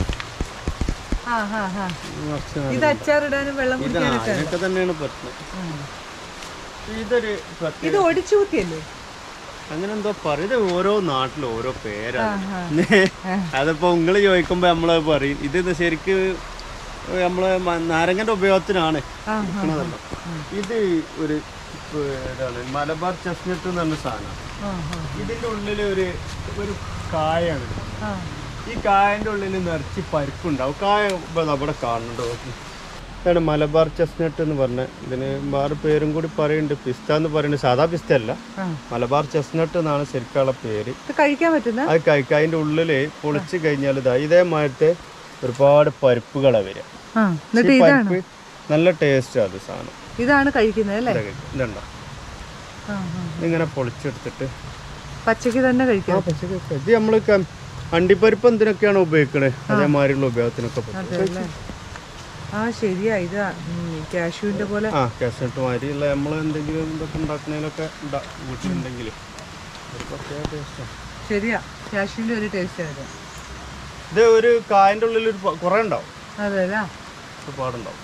ആ ആ ആ കുറച്ച് നാരങ്ങ. ഇത് അച്ചാറിടാനും വെള്ളം ഇത് ആ, ഇതിനൊക്കെ തന്നെയാണ് പറ്റുന്നത് ഇതൊരു പ്രത്യേക ഇത് ഒടിച്ചൂത്തിയല്ലേ അങ്ങനെ എന്തോ പറയും ഇത് ഓരോ നാട്ടിലും ഓരോ പേരാണ് ആ. അതിപ്പോ നിങ്ങള് ചോദിക്കുമ്പോ നമ്മളത് പറയും ഇത് ശരിക്ക് നമ്മളെ മ- നാരങ്ങന്റെ ഉപയോഗത്തിനാണ് ആ, വിൽക്കണതല്ല ഇത് ഒരു ഇപ്പൊ ഇതാണ് മലബാർ ചെസ്നട്ട് എന്ന് പറഞ്ഞ സാധനമാണ് ആ, ആ, ഇതിന്റെ ഉള്ളിൽ ഒരു ഒരു കായാണ് ആ. ഈ കായന്റെ ഉള്ളിൽ നിറച്ച് പരിപ്പുണ്ടാവും കായ ഇപ്പൊ അവിടെ കാണുന്നുണ്ടോ നോക്ക്. ഇതാണ് മലബാർ ചെസ്നട്ട് എന്ന് പറഞ്ഞ ഇതിന് വേറെ പേരും കൂടി പറയുന്നുണ്ട് പിസ്ത എന്ന് പറയുന്നത് സാധാ പിസ്ത അല്ല ആ. മലബാർ ചെസ്നട്ട് എന്നാണ് ശരിക്കുള്ള പേര് ഇത് കഴിക്കാൻ പറ്റുന്ന അത് കഴിക്കുക അതിൻ്റെ ഉള്ളിൽ പൊളിച്ച് കഴിഞ്ഞാൽ ഇതാ ഇതേമാതിരത്തെ ഒരുപാട് പരിപ്പുകളാണ് വരിക ആ എന്നിട്ട് ഈ ഇതാണ് പരിപ്പ് നല്ല ടേസ്റ്റ് അത് സാധനം ഇതാണ് കഴിക്കുന്നത് അല്ലേ ഇതാ കഴിക്കുക. ഇതുണ്ടോ ആ, ആ. ഇതിങ്ങനെ പൊളിച്ചെടുത്തിട്ട് പച്ചക്ക് തന്നെ ആ കഴിക്കാം പച്ചക്ക് വെക്കാം. ഇത് നമ്മൾ അണ്ടിപ്പരിപ്പ് എന്തിനൊക്കെയാണ് ഉപയോഗിക്കണത് അതേമാതിരിയുള്ള ഉപയോഗത്തിനൊക്കെ പറ്റും അതെല്ലേ ആ ശരിയാ ഇത് കാഷ്യൂവിന്റെ പോലെ ആ കാസറ്റ് മാതിരിയുള്ള നമ്മൾ എന്തെങ്കിലും ഇതൊക്കെ ഉണ്ടാക്കുന്നതിലൊക്കെ ഉണ്ടാ വീട്ടിലുണ്ടെങ്കിൽ ഒരു പ്രത്യേക ടേസ്റ്റാണ് ശരിയാ കാഷ്യൂവിന്റെ ഒരു ടേസ്റ്റ് ആണ് ഇത് ഒരു കായൻ്റെ ഉള്ളിൽ ഒരു പ- കുറേ ഉണ്ടാവും അതെല്ലേ ഒരുപാടുണ്ടാവും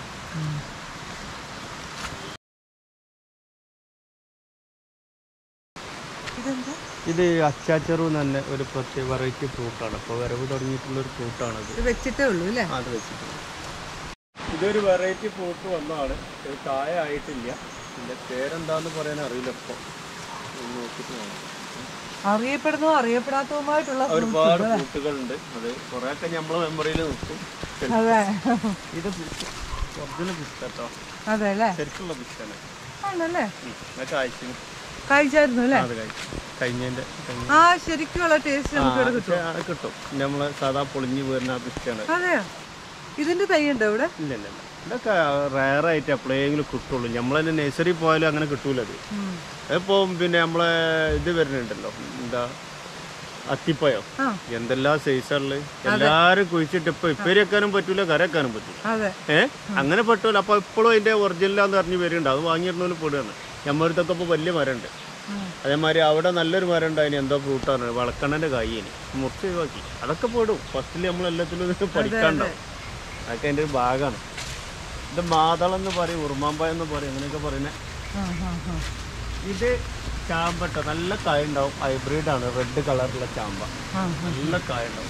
ഇതെന്താ ഇത് അച്ചാച്ചറു തന്നെ ഒരു പ്രത്യേക വെറൈറ്റി ഫ്രൂട്ടാണ് ഇപ്പോൾ വരവ് തുടങ്ങിയിട്ടുള്ള ഒരു ഫ്രൂട്ടാണത് ഇത് വെച്ചിട്ടേ ഉള്ളൂ അല്ലേ അത് വെച്ചിട്ടുണ്ട് ഇതൊരു വെറൈറ്റി ഫ്രൂട്ട് വന്നതാണ് ഇത് കായ ആയിട്ടില്ല ഇതിൻ്റെ പേരെന്താന്ന് പറയാൻ അറിയില്ല ഇപ്പോൾ നോക്കിയിട്ട് വേണം അറിയപ്പെടുന്നതോ അറിയപ്പെടാത്തതുമായിട്ടുള്ള ഒരുപാട് ഫ്രൂട്ടുകളുണ്ട് അത് കുറേയൊക്കെ നമ്മളെ മെമ്മറിയിൽ നിൽക്കും അതെ ഇത് ഒറിജിനൽ പിസ്ത കേട്ടോ അതെ അല്ലേ ശരിക്കുള്ള പിസ്താണ് ആണല്ലേ എന്നൊക്കെ അയച്ചിന് കഴിച്ചായിരുന്നു അല്ലേ അത് കഴിച്ചു കഴിഞ്ഞതിൻ്റെ കഴിഞ്ഞ ആ ശരിക്കുള്ള ടേസ്റ്റ് നമുക്ക് ഇവിടെ കിട്ടും ആ, അത് കിട്ടും നമ്മളെ സാധാ പൊളിഞ്ഞ് പോരുന്ന ആ പിസ്റ്റാണ് അതെയോ ഇതിന്റെ തൈ ഉണ്ടോ ഇവിടെ ഇല്ല ഇല്ല ഇല്ല ഇതൊക്കെ റയറായിട്ട് എപ്പോഴെങ്കിലും കിട്ടുള്ളൂ നമ്മൾ തന്നെ നഴ്സറി പോയാലും അങ്ങനെ കിട്ടൂല അത് ഉം. ഇപ്പോൾ പിന്നെ നമ്മളെ ഇത് വരുന്നുണ്ടല്ലോ എന്താ അത്തിപ്പയോ ആ എന്തെല്ലാം സൈസുകളിൽ എല്ലാരും കുഴിച്ചിട്ട് ഇപ്പൊ ഇപ്പേരി വെക്കാനും പറ്റൂല കര വെക്കാനും പറ്റൂല അതെ ഏ അങ്ങനെ പറ്റൂല അപ്പൊ ഇപ്പോഴും അതിന്റെ ഒറിജിനലാന്ന് പറഞ്ഞ് വരുന്നുണ്ട് അത് വാങ്ങിയിരുന്നവന് പെടുകയാണ് ഞമ്മടുത്തൊക്കെ ഇപ്പൊ വലിയ മരമുണ്ട് ഉം. അതേമാതിരി അവിടെ നല്ലൊരു മരം ഉണ്ട് അതിന് എന്തോ ഫ്രൂട്ടാണ് വളക്കണ്ണന്റെ കായിന് മുറിച്ച് ഒഴിവാക്കി അതൊക്കെ പെടും ഫസ്റ്റിൽ നമ്മൾ എല്ലാത്തിലും ഇത് പഠിക്കാണ്ടാവും അതൊക്കെ അതിന്റെ ഒരു ഭാഗമാണ് ഇത് മാതളം എന്ന് പറയും ഉറുമാമ്പായ എന്ന് പറയും അങ്ങനെയൊക്കെ പറയുന്നത് ആ, ആ, ആ. ഇത് ചാമ്പട്ട നല്ല കായ ഉണ്ടാവും ഹൈബ്രിഡ് ആണ് റെഡ് കളറിലുള്ള ചാമ്പ ആ, നല്ല കായ ഉണ്ടാവും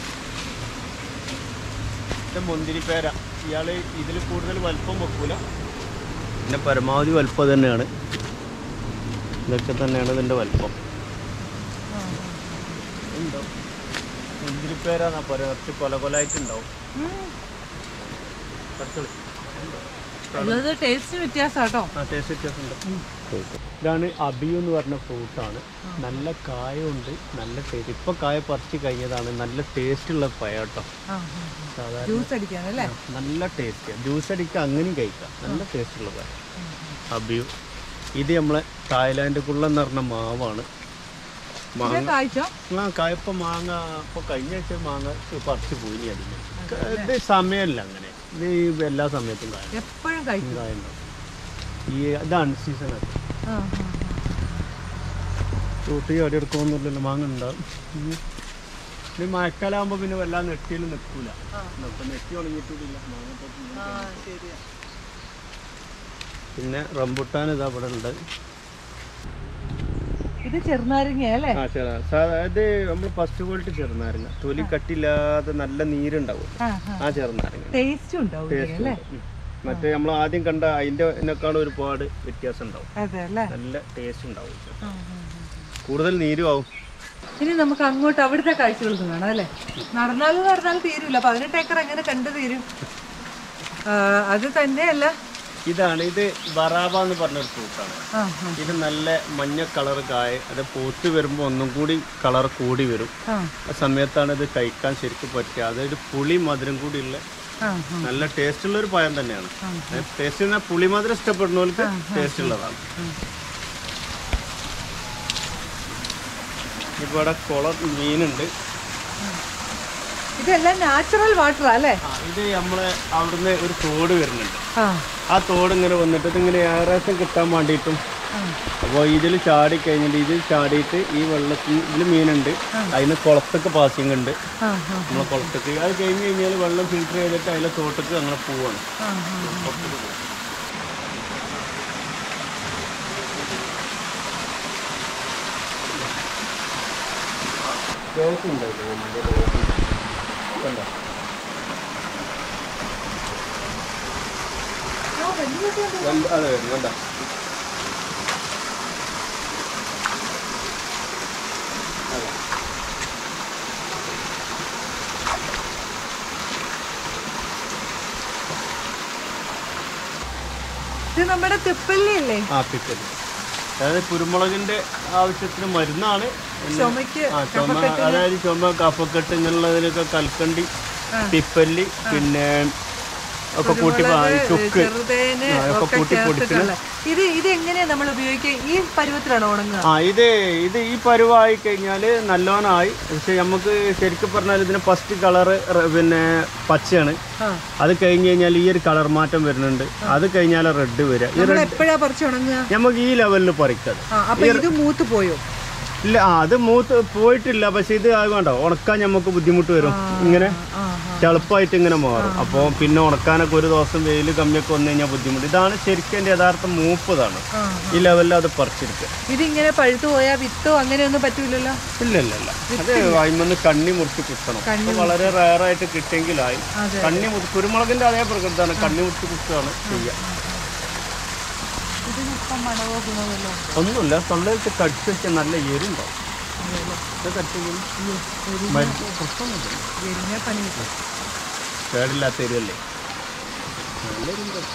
ഇത് മുന്തിരിപ്പേര ഇയാള് ഇതിൽ കൂടുതൽ വലിപ്പം വെക്കൂല പിന്നെ പരമാവധി വലിപ്പം തന്നെയാണ് ഇതൊക്കെ തന്നെയാണ് ഇതിന്റെ വലിപ്പം ആ. ഉണ്ടാവും മുന്തിരിപ്പേരാന്നാ പറയുക കുറച്ച് കൊല കൊലായിട്ടുണ്ടാവും ഉം. കുറച്ച് അയ്യോ, ഇത് ടേസ്റ്റ് വ്യത്യാസം കേട്ടോ ആ ടേസ്റ്റ് വ്യത്യാസമുണ്ട് ഇതാണ് അബിയു എന്ന് പറഞ്ഞ ഫ്രൂട്ടാണ് നല്ല കായുണ്ട് നല്ല ടേസ്റ്റ് ഇപ്പൊ കായ പറിച്ച് കഴിഞ്ഞതാണ് നല്ല ടേസ്റ്റ് ഉള്ള പഴം കേട്ടോ സാധാരണ ജ്യൂസ് അടിക്കാനല്ലേ നല്ല ടേസ്റ്റ് ജ്യൂസ് അടിക്കുക അങ്ങനെയും കഴിക്കാം നല്ല ടേസ്റ്റ് ഉള്ള പഴം അബിയു ഇത് നമ്മളെ തായ്ലാൻഡ് കുള്ളെന്ന് പറഞ്ഞ മാവാണ് മാങ്ങ കാഴ്ചോ ആ കായപ്പ മാങ്ങ ഇപ്പോൾ കഴിഞ്ഞ ആഴ്ച മാങ്ങ പറിച്ച് പോയി അതിന് ഇത് സമയമല്ല അങ്ങനെ ഇത് ഈ എല്ലാ സമയത്തും കായ എപ്പോഴും കഴിക്കും കായ ഉണ്ടാവും ഈ ഇതാണ് സീസണൊക്കെ ആ, ആ, ഫ്രൂട്ട് ചാടി എടുക്കുമെന്നില്ലല്ലോ മാങ്ങ ഉണ്ടാവും ഉം. ഇത് മഴക്കാലാകുമ്പോൾ പിന്നെ വല്ലാതെ നെറ്റിയിൽ നിൽക്കൂല ഇപ്പം നെറ്റി ഉണങ്ങിയിട്ടില്ല മാങ്ങ ഇപ്പൊ തിന്നു. ആ. ആ, ശരിയാ. പിന്നെ റംബുട്ടാൻ ഇതാ ഇവിടെ ഉണ്ട് ഇത് ചെറുനാരങ്ങ അല്ലേ ആ ചെറ സാധാ ഇത് നമ്മൾ ഫസ്റ്റ് ക്വാളിറ്റി ചെറുനാരങ്ങ തൊലി കട്ടില്ലാതെ നല്ല നീരുണ്ടാവും ആ ആ ആ ചെറുനാരങ്ങ ടേസ്റ്റും ഉണ്ടാവും ഇതിന് ടേസ്റ്റ് അല്ലേ ഉം. മറ്റേ നമ്മൾ ആദ്യം കണ്ട അതിൻ്റെ ഇതിനേക്കാളും ഒരുപാട് വ്യത്യാസം ഉണ്ടാവും അതെ അല്ലേ നല്ല ടേസ്റ്റ് ഉണ്ടാവും ആ, ആ, ആ. കൂടുതൽ നീരും ആവും ഇനി നമുക്ക് അങ്ങോട്ട് അവിടുത്തെ കാഴ്ചകളൊന്നും കാണാം അല്ലേ നടന്നാലും നടന്നാലും തീരൂല പതിനെട്ട് ഏക്കർ എങ്ങനെ കണ്ടു തീരും ആ, അത് തന്നെയല്ല ഇതാണ് ഇത് ബറാബ എന്ന് പറഞ്ഞൊരു ഫ്രൂട്ടാണ് ആ ആ ഇത് നല്ല മഞ്ഞ കളർ കായ അത് പൂത്ത് വരുമ്പോൾ ഒന്നും കൂടി കളർ കൂടി വരും ആ ആ സമയത്താണ് ഇത് കഴിക്കാൻ ശരിക്കും പറ്റുക അതൊരു പുളി മധുരം കൂടിയുള്ള ആ നല്ല ടേസ്റ്റ് ഉള്ള ഒരു പഴം തന്നെയാണ് ടേസ്റ്റ് എന്നാൽ പുളി മധുരം ഇഷ്ടപ്പെടുന്നവർക്ക് ടേസ്റ്റ് ഉള്ളതാണ് ഇപ്പോൾ ഇവിടെ കുളം മീനുണ്ട് ഇതെല്ലാം നാച്ചുറൽ വാട്ടർ അല്ലേ ആ, ഇത് നമ്മളെ അവിടുന്ന് ഒരു തോട് വരുന്നുണ്ട് ആ ആ തോട് ഇങ്ങനെ വന്നിട്ട് ഇതിങ്ങനെ ഏകദേശം കിട്ടാൻ വേണ്ടിയിട്ടും ആ. അപ്പോൾ ഇതിൽ ചാടി കഴിഞ്ഞിട്ട് ഇതിൽ ചാടിയിട്ട് ഈ വെള്ളത്തിൽ ഇതിൽ മീനുണ്ട് അതിന് കുളത്തൊക്കെ പാസിങ് ഉണ്ട് ആ ആ നമ്മളെ കുളത്തേക്ക് അത് കഴിഞ്ഞ് കഴിഞ്ഞാൽ വെള്ളം ഫിൽറ്റർ ചെയ്തിട്ട് അതിലെ തോട്ടക്ക് അങ്ങനെ പോവാണ് ആ ആ പുറത്തേക്ക് പോവും. റോസ് ഉണ്ടായില്ലേ വലിയ റോസ്. കണ്ടോ? വല്ല- അതെ വേണ്ട ഇത് നമ്മുടെ തിപ്പല്ലി അല്ലേ ആ പിക്കൽ അതായത് കുരുമുളകിന്റെ ആവശ്യത്തിന് മരുന്നാണ് പിന്നെ ചുമക്ക് ആ ചുമ അതായത് ചുമ കഫക്കെട്ട് ഇങ്ങനെയുള്ളതിലൊക്കെ കൽക്കണ്ടി തിപ്പല്ലി പിന്നെ ഒക്കെ കൂട്ടി ആ, ചുക്ക് ചെറുതേന് ആ, ഒക്കെ ഒക്കെ കൂട്ടി പൊടിച്ചിട്ട് ചേർത്തിട്ടുള്ള ഇത് ഇത് എങ്ങനെയാ നമ്മൾ ഉപയോഗിക്കുക ഈ പരുവത്തിലാണോ ഉണങ്ങുക ആ ഇത് ഇത് ഈ പരുവായി കഴിഞ്ഞാൽ നല്ലോണമായി പക്ഷെ നമുക്ക് ശരിക്കും പറഞ്ഞാൽ ഇതിന് ഫസ്റ്റ് കളറ് പിന്നെ പച്ചയാണ് ആ അത് കഴിഞ്ഞ് കഴിഞ്ഞാൽ ഈ ഒരു കളർ മാറ്റം വരുന്നുണ്ട് അത് കഴിഞ്ഞാൽ റെഡ് വരിക ഈ നമ്മൾ എപ്പോഴാ പറിച്ച് ഉണങ്ങുക നമുക്ക് ഈ ലെവലിൽ പറിക്കത് ആ അപ്പൊ ഇത് മൂത്ത് പോയോ ഇല്ല ആ അത് മൂത്ത് പോയിട്ടില്ല പക്ഷെ ഇത് ആകണ്ട ഉണക്കാൻ നമുക്ക് ബുദ്ധിമുട്ട് വരും ഇങ്ങനെ ആ ചളുപ്പായിട്ട് ഇങ്ങനെ മാറും അപ്പോൾ പിന്നെ ഉണക്കാനൊക്കെ ഒരു ദിവസം വെയിൽ കമ്മിയൊക്കെ വന്നു കഴിഞ്ഞാൽ ബുദ്ധിമുട്ട് ഇതാണ് ശരിക്കും എൻ്റെ യഥാർത്ഥ മൂപ്പതാണ് ആ ഈ ലെവലിൽ അത് പറിച്ചെടുക്കുക ഇതിങ്ങനെ പഴുത്തു പോയാൽ വിത്തോ അങ്ങനെയൊന്നും പറ്റൂലല്ലോ ഇല്ല ഇല്ല ഇല്ല അത് വായ്മന്ന് കണ്ണി മുറിച്ച് കിട്ടണം അത് വളരെ റയറായിട്ട് കിട്ടിയെങ്കിലായി അതെ. കണ്ണി മുറി കുരുമുളകിന്റെ അതേ പ്രകൃതമാണ് കണ്ണി മുറിച്ച് കുത്താണ് ചെയ്യുക ഇതിനിപ്പം മണവോ ഗുണമല്ലോ ഒന്നുമില്ല തൊള്ളയിലത്ത് കടിച്ചു വെച്ചാൽ നല്ല എരുണ്ടാവും ഇത് കടിച്ചു കഴിഞ്ഞാൽ മരുന്ന് പ്രശ്നമൊന്നുമില്ല എരിഞ്ഞ പണി കിട്ടും കേടില്ലാത്ത എരുവല്ലേ നല്ല എരുണ്ടാവും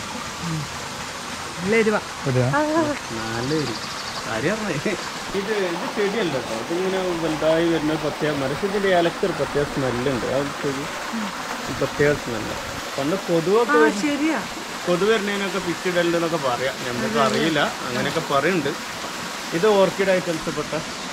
നല്ല എരിവ നല്ല എരു കാര്യം പറഞ്ഞേ ഇത് ഇത് ചെടിയല്ല കേട്ടോ ഇതിങ്ങനെ വലുതായി വരുന്ന പ്രത്യേക മരത്തിന്റെ ഇലക്കൊരു പ്രത്യേക സ്മെല്ലുണ്ട് ആ ചെടി പ്രത്യേക സ്മെല്ല് പണ്ട് കൊതുവൊക്കെ ആ ശരിയാ കൊതു വരുന്നതിനൊക്കെ പിച്ചിടലുണ്ട് എന്നൊക്കെ പറയാം ഞങ്ങൾക്ക് അറിയില്ല അങ്ങനെയൊക്കെ പറയുന്നുണ്ട് ഇത് ഓർക്കിഡ് ഐറ്റംസ് പെട്ട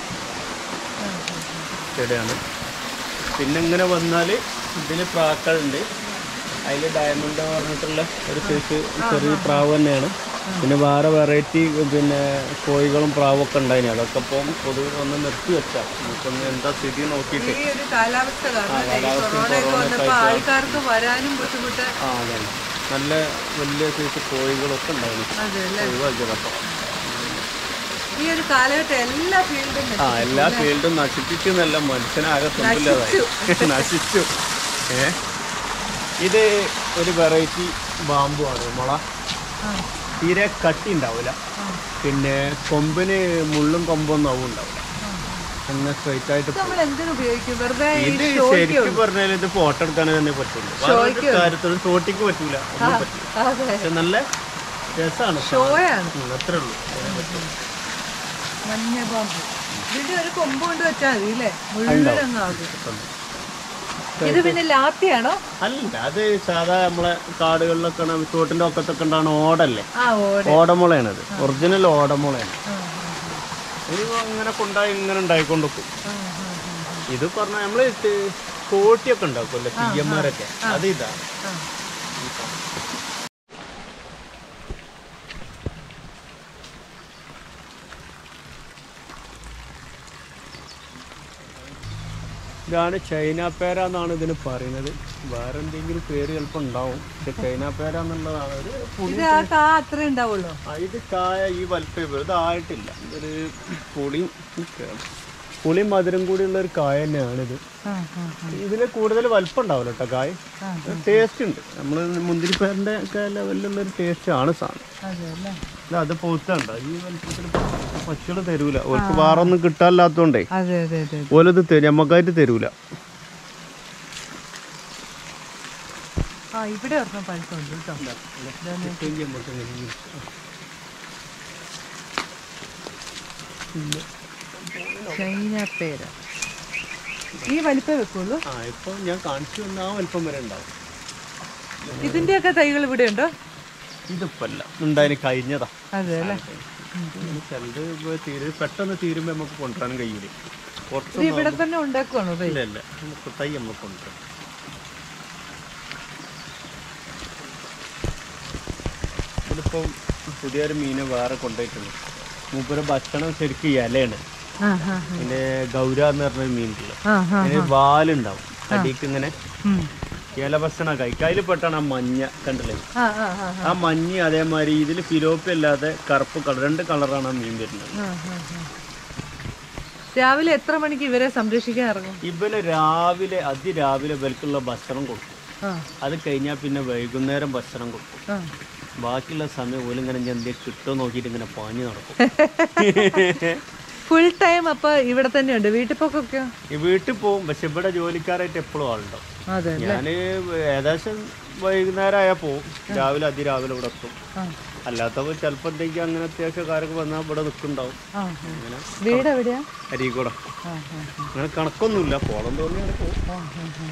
ചെടിയാണ് പിന്നെ ഇങ്ങനെ വന്നാൽ ഇതിൽ പ്രാക്കളുണ്ട് അതിൽ ഡയമണ്ട് പറഞ്ഞിട്ടുള്ള ഒരു സൈസ് ചെറിയ പ്രാവ് തന്നെയാണ് പിന്നെ വേറെ വെറൈറ്റി പിന്നെ കോഴികളും പ്രാവൊക്കെ ഉണ്ടായിന് അതൊക്കെ ഇപ്പം പൊതുവെ ഒന്ന് നിർത്തി വെച്ചാൽ നമുക്കൊന്ന് എന്താ സ്ഥിതി നോക്കിയിട്ട് ഈ ഒരു കാലാവസ്ഥ കാരണം ഈ കാലാവസ്ഥയും കൊറോണയൊക്കെ കൊറോണയൊക്കെ വന്നപ്പോ ആൾക്കാർക്ക് വരാനും ബുദ്ധിമുട്ട് ആ അതെ നല്ല വലിയ സൈസ് കോഴികളൊക്കെ ഉണ്ടായിരുന്നു അതെ അല്ലേ ഒഴിവാക്കിയതപ്പം ഈ ഒരു കാലഘട്ടം എല്ലാ ഫീൽഡും ആ എല്ലാ ഫീൽഡും നശിപ്പിച്ചു എന്നല്ല മനുഷ്യനാകെ സ്വന്തമില്ലാതായി നശിച്ചു ഏ ഇത് ഒരു വെറൈറ്റി ബാമ്പു ആണ് മുള തീരെ കട്ടി ഉണ്ടാവില്ല പിന്നെ കൊമ്പിന് മുള്ളും കൊമ്പൊന്നും ആവും ഉണ്ടാവില്ല അങ്ങനെ സ്ട്രൈറ്റ് ആയിട്ട് പോകും. നമ്മൾ എന്തിനു ഉപയോഗിക്കും വെറുതെ ഈ ഇത് ഷോയ്ക്ക് ശരിക്കും പറഞ്ഞാൽ ഇത് ഫോട്ടോ എടുക്കാൻ തന്നെ പറ്റുള്ളൂ വേറൊരു കാര്യത്തിലും ഷോട്ടിക്ക് പറ്റൂല ഒന്നും പറ്റില്ല അതെ പക്ഷെ നല്ല രസമാണ് ഷോയാണ് അത്രേ ഉള്ളൂ അതിനെ പറ്റുള്ളൂ. മഞ്ഞ ബാമ്പു ഇതിന്റെ ഒരു കൊമ്പ് കൊണ്ട് വെച്ചാൽ മതി അല്ലേ മുഴുവൻ അങ്ങ് ആകും ഇത് പിന്നെ ലാത്തിയാണോ അല്ല അത് സാധാ നമ്മളെ കാടുകളിലൊക്കെ തോട്ടിന്റെ ഒക്കത്തൊക്കെ ഉണ്ടാണ് ഓടല്ലേ ആ ഓടെ ഓടമുളയാണത് ഒറിജിനൽ ഓടമുളയാണ് ഇത് ഇങ്ങനെ കൊണ്ടായി ഇങ്ങനെ ഉണ്ടായിക്കൊണ്ടിരിക്കും ഇത് പറഞ്ഞ നമ്മള് തി- തോട്ടിയൊക്കെ ഉണ്ടാക്കുമല്ലോ തീയന്മാരൊക്കെ അത് ഇതാണ് ഇതാണ് ചൈന പേര എന്നാണ് ഇതിന് പറയുന്നത് വേറെ എന്തെങ്കിലും പേര് ചിലപ്പോൾ ഉണ്ടാവും പക്ഷെ ചൈന പേര എന്നുള്ളതാണ് ഒരു പുളി ഇത് ആ കാ അത്രേ ഉണ്ടാവുള്ളൂ ആ, ഇത് കായ ഈ വലിപ്പം ഇതായിട്ടില്ല ഒരു പുളിയും പുളിയും മധുരം കൂടിയുള്ള ഒരു കായ തന്നെയാണിത് ഇതിന് കൂടുതൽ വലിപ്പം ഉണ്ടാവില്ല കേട്ടോ കായ ടേസ്റ്റ് ഉണ്ട് നമ്മൾ മുന്തിരിപ്പേരിൻ്റെ ഒക്കെ ലെവലിലുള്ള ഒരു ടേസ്റ്റ് ആണ് സാധനം അതെ അല്ലേ ഇല്ല, അത് പോത്തുണ്ട് ഈ വലിപ്പത്തിൽ പക്ഷികൾ തരൂല ഓർക്ക് വേറെ ഒന്നും കിട്ടാനില്ലാത്തതുകൊണ്ടേ അതെ അതെ അതെ ഓലത് തരും നമ്മക്കായിട്ട് തരൂല ആ ഇവിടെ ഒരെണ്ണം പഴുത്തുണ്ട് കേട്ടോ ചൈന പേര ഈ വലിപ്പം വെക്കുള്ളൂ ആ ഇപ്പൊ ഞാൻ കാണിച്ചു തന്ന ആ വലിപ്പം വരെ ഉണ്ടാവും ഇതിന്റെയൊക്കെ തൈകൾ ഇവിടെ ഉണ്ടോ ഇതിപ്പല്ല ഉണ്ടായി കഴിഞ്ഞതാ അതെ അല്ലേ ചിലത് ഇപ്പൊ തീരെ പെട്ടെന്ന് തീരുമ്പോ നമുക്ക് കൊണ്ടുവരാനും കഴിയൂലേ കുറച്ച് ഇത് ഇവിടെ തന്നെ ഉണ്ടാക്കുവാണോ തൈ ഇല്ല ഇല്ല നമുക്ക് തൈ നമുക്ക് കൊണ്ടുവരാം ഇതിലിപ്പം പുതിയൊരു മീനെ വേറെ കൊണ്ടുപോയിട്ടുണ്ട് മൂപ്പര് ഭക്ഷണം ശരിക്കും ഇലയാണ് ആ ആ പിന്നെ ഗൗര എന്ന് പറഞ്ഞൊരു മീനുണ്ടല്ലോ ആ ആ അതിന് വാലുണ്ടാവും അടിക്ക് ഇങ്ങനെ ഉം. ഇല ഭക്ഷണം കഴിക്കുക അതിൽ പെട്ടാണ് ആ മഞ്ഞ കണ്ടില്ലേ ആ ആ ആ ആ മഞ്ഞ അതേമാതിരി ഇതിൽ ഫിലോപ്പി അല്ലാതെ കറുപ്പ് കളർ രണ്ട് കളറാണ് ആ മീൻ വരുന്നത് ആ, ആ, ആ. രാവിലെ എത്ര മണിക്ക് ഇവരെ സംരക്ഷിക്കാൻ ഇറങ്ങും ഇവന് രാവിലെ അതിരാവിലെ ഇവൽക്കുള്ള ഭക്ഷണം കൊടുക്കും ആ അത് കഴിഞ്ഞാൽ പിന്നെ വൈകുന്നേരം ഭക്ഷണം കൊടുക്കും ആ ബാക്കിയുള്ള സമയം ഓലും ഇങ്ങനെ എന്തെങ്കിലും കിട്ടുമോ നോക്കിയിട്ട് ഇങ്ങനെ പാഞ്ഞു നടക്കും ഫുൾ ടൈം അപ്പൊ ഇവിടെ തന്നെയുണ്ട് വീട്ടിൽ പോക്കൊക്കെയോ ഈ വീട്ടിൽ പോവും പക്ഷെ ഇവിടെ ജോലിക്കാരായിട്ട് എപ്പോഴും ആളുണ്ടാവും അതെ ഞാൻ ഏകദേശം വൈകുന്നേരം ആയാൽ പോവും രാവിലെ അതിരാവിലെ ഇവിടെ എത്തും ആ. അല്ലാത്തപ്പോൾ ചിലപ്പോൾ എന്തെങ്കിലും അങ്ങനെ അത്യാവശ്യ കാര്യമൊക്കെ വന്നാൽ ഇവിടെ നിൽക്കുന്നുണ്ടാവും ആ, ആ. അങ്ങനെ വീട് എവിടെയാ അരീക്കൂടെ ആ, ആ, ആ. അങ്ങനെ കണക്കൊന്നുമില്ല പോളം തോന്നി അങ്ങനെ പോകും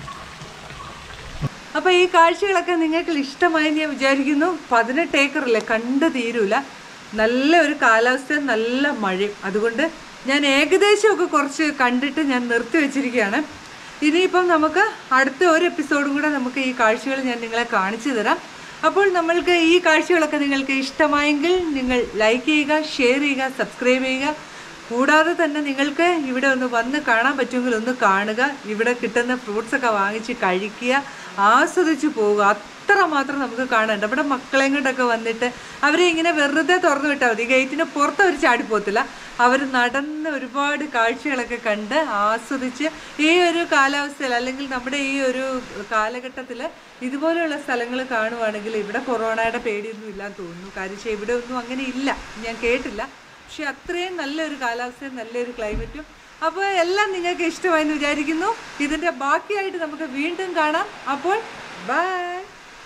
അപ്പൊ ഈ കാഴ്ചകളൊക്കെ നിങ്ങൾക്ക് ഇഷ്ടമായി ഞാൻ വിചാരിക്കുന്നു പതിനെട്ട് ഏക്കറല്ലേ കണ്ടു തീരൂല നല്ല ഒരു കാലാവസ്ഥ നല്ല മഴയും അതുകൊണ്ട് ഞാൻ ഏകദേശമൊക്കെ കുറച്ച് കണ്ടിട്ട് ഞാൻ നിർത്തി വെച്ചിരിക്കുകയാണ് ഇനിയിപ്പം നമുക്ക് അടുത്ത ഒരു എപ്പിസോഡും കൂടെ നമുക്ക് ഈ കാഴ്ചകൾ ഞാൻ നിങ്ങളെ കാണിച്ചു തരാം അപ്പോൾ നമ്മൾക്ക് ഈ കാഴ്ചകളൊക്കെ നിങ്ങൾക്ക് ഇഷ്ടമായെങ്കിൽ നിങ്ങൾ ലൈക്ക് ചെയ്യുക ഷെയർ ചെയ്യുക സബ്സ്ക്രൈബ് ചെയ്യുക കൂടാതെ തന്നെ നിങ്ങൾക്ക് ഇവിടെ ഒന്ന് വന്ന് കാണാൻ പറ്റുമെങ്കിൽ ഒന്ന് കാണുക ഇവിടെ കിട്ടുന്ന ഫ്രൂട്ട്സ് ഒക്കെ വാങ്ങിച്ച് കഴിക്കുക ആസ്വദിച്ച് പോവുക അത്ര മാത്രം നമുക്ക് കാണാനുണ്ട് നമ്മുടെ മക്കളെയും കൊണ്ടൊക്കെ വന്നിട്ട് അവരെ ഇങ്ങനെ വെറുതെ തുറന്നു വിട്ടാൽ മതി ഗേറ്റിന് പുറത്ത് അവർ ചാടിപ്പോത്തില്ല അവർ നടന്ന് ഒരുപാട് കാഴ്ചകളൊക്കെ കണ്ട് ആസ്വദിച്ച് ഈ ഒരു കാലാവസ്ഥയിൽ അല്ലെങ്കിൽ നമ്മുടെ ഈ ഒരു കാലഘട്ടത്തിൽ ഇതുപോലെയുള്ള സ്ഥലങ്ങൾ കാണുവാണെങ്കിൽ ഇവിടെ കൊറോണയുടെ പേടിയൊന്നും ഇല്ലാന്ന് തോന്നുന്നു കാര്യം വെച്ചാൽ ഇവിടെ ഒന്നും അങ്ങനെ ഇല്ല ഞാൻ കേട്ടില്ല പക്ഷെ അത്രയും നല്ലൊരു കാലാവസ്ഥയും നല്ലൊരു ക്ലൈമറ്റും അപ്പോൾ എല്ലാം നിങ്ങൾക്ക് ഇഷ്ടമായെന്ന് വിചാരിക്കുന്നു ഇതിൻ്റെ ബാക്കിയായിട്ട് നമുക്ക് വീണ്ടും കാണാം അപ്പോൾ ബൈ